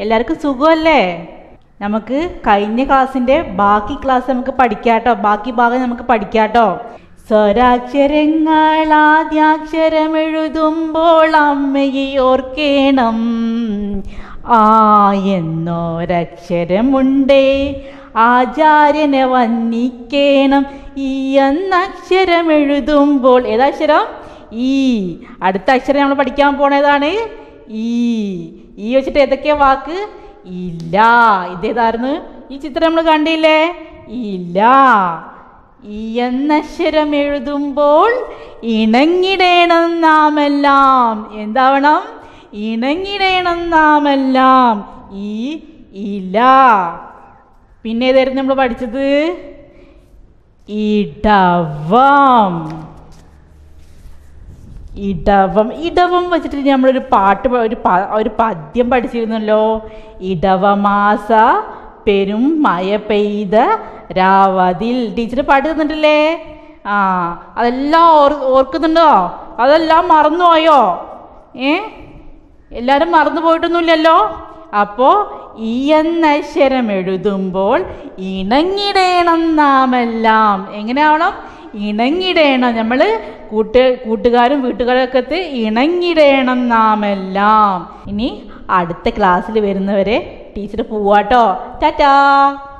എല്ലാവർക്കും സുഖമല്ലേ നമുക്ക് കഴിഞ്ഞ ക്ലാസ്സിൻ്റെ ബാക്കി ക്ലാസ് നമുക്ക് പഠിക്കാട്ടോ ബാക്കി ഭാഗം നമുക്ക് പഠിക്കാട്ടോ സ്വരാക്ഷരങ്ങൾ ആദ്യാക്ഷരം എഴുതുമ്പോൾ അമ്മയെ ഓർക്കേണം ആ എന്നൊരക്ഷരമുണ്ടേ ആചാര്യനെ വന്ദിക്കേണം ഈ എന്നക്ഷരം എഴുതുമ്പോൾ ഏതാക്ഷരം ഈ അടുത്ത അക്ഷരം നമ്മൾ പഠിക്കാൻ പോണതാണ് ഈ ഈ വെച്ചിട്ട് ഏതൊക്കെയാ വാക്ക് ഇല്ല ഇതേതായിരുന്നു ഈ ചിത്രം നമ്മൾ കണ്ടില്ലേ ഇല്ല ഈ എന്നക്ഷരം എഴുതുമ്പോൾ ഇണങ്ങിടേണം നാമെല്ലാം എന്താവണം ഇണങ്ങിടേണം നാമെല്ലാം ഈ ഇല പിന്നെ ഏതായിരുന്നു നമ്മൾ പഠിച്ചത് ഇടവം ഇടവം ഇടവം വെച്ചിട്ട് നമ്മളൊരു പാട്ട് പ- ഒരു പ- ഒരു പദ്യം പഠിച്ചിരുന്നല്ലോ ഇടവമാസ പെരും മഴ പെയ്ത രാവതിൽ ടീച്ചർ പാട്ട് തന്നിട്ടില്ലേ ആ അതെല്ലാം ഓർ ഓർക്കുന്നുണ്ടോ അതെല്ലാം മറന്നുപോയോ ഏ എല്ലാവരും മറന്നു പോയിട്ടൊന്നുമില്ലല്ലോ അപ്പോൾ ഈ എന്ന അക്ഷരം എഴുതുമ്പോൾ ഇണങ്ങിടേണം നാമെല്ലാം എങ്ങനെയാവണം ഇണങ്ങിടേണം നമ്മൾ കൂട്ട് കൂട്ടുകാരും വീട്ടുകാരൊക്കെ ഇണങ്ങിടേണം നാമെല്ലാം ഇനി അടുത്ത ക്ലാസ്സിൽ വരുന്നവരെ ടീച്ചർ പോവാട്ടോ ടാറ്റാ